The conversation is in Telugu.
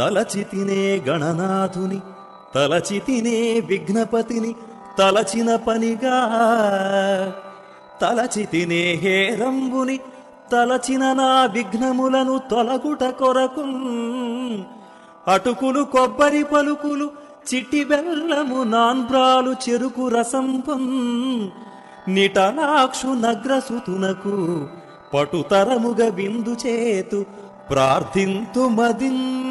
తలచితినే గణనాథుని తలచితినే విఘ్నపతిని తలచిన పనిగా తలచితినే హేరంబుని తలచిన నా విఘ్నములను తొలగుట కొరకు అటుకులు కొబ్బరి పలుకులు చిట్టి బెల్లము నాన్బ్రాలు చెరుకు రసంపం నిటలాక్షు నగ్రసుతునకు పటుతరముగ విందు చేతు ప్రార్థింతు మదిన్